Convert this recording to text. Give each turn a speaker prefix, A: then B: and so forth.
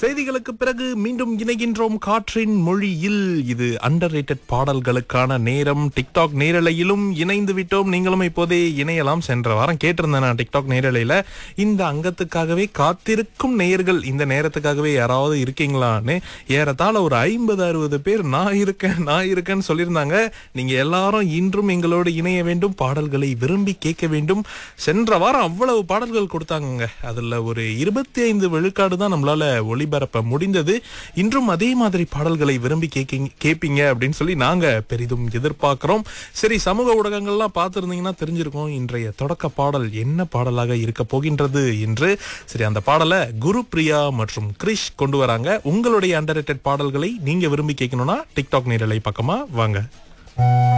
A: செய்திகளுக்கு பிறகு மீண்டும் இணைகின்றோம் காற்றின் மொழியில் இது அண்டர் பாடல்களுக்கான நேரம் டிக்டாக் நேரலையிலும் இணைந்து விட்டோம் நீங்களும் இப்போதே இணையலாம் சென்ற வாரம் கேட்டிருந்தேன் நான் டிக்டாக் நேரலையில இந்த அங்கத்துக்காகவே காத்திருக்கும் நேயர்கள் இந்த நேரத்துக்காகவே யாராவது இருக்கீங்களான்னு ஏறத்தாழ ஒரு ஐம்பது அறுபது பேர் நான் இருக்கேன் நான் இருக்கேன்னு சொல்லியிருந்தாங்க நீங்க எல்லாரும் இன்றும் எங்களோடு இணைய வேண்டும் பாடல்களை விரும்பி கேட்க வேண்டும் சென்ற வாரம் அவ்வளவு பாடல்கள் கொடுத்தாங்க அதுல ஒரு இருபத்தி ஐந்து விழுக்காடு தான் நம்மளால ஒளிபரப்ப முடிந்தது இன்றும் அதே மாதிரி பாடல்களை விரும்பி கேட்கீங்க கேட்பீங்க அப்படின்னு சொல்லி நாங்க பெரிதும் எதிர்பார்க்கிறோம் சரி சமூக ஊடகங்கள்லாம் பார்த்துருந்தீங்கன்னா தெரிஞ்சிருக்கும் இன்றைய தொடக்க பாடல் என்ன பாடலாக இருக்க போகின்றது என்று சரி அந்த பாடலை குரு பிரியா மற்றும் கிரிஷ் கொண்டு வராங்க உங்களுடைய அண்டர் பாடல்களை நீங்க விரும்பி கேட்கணும்னா டிக்டாக் நேரலை பக்கமா வாங்க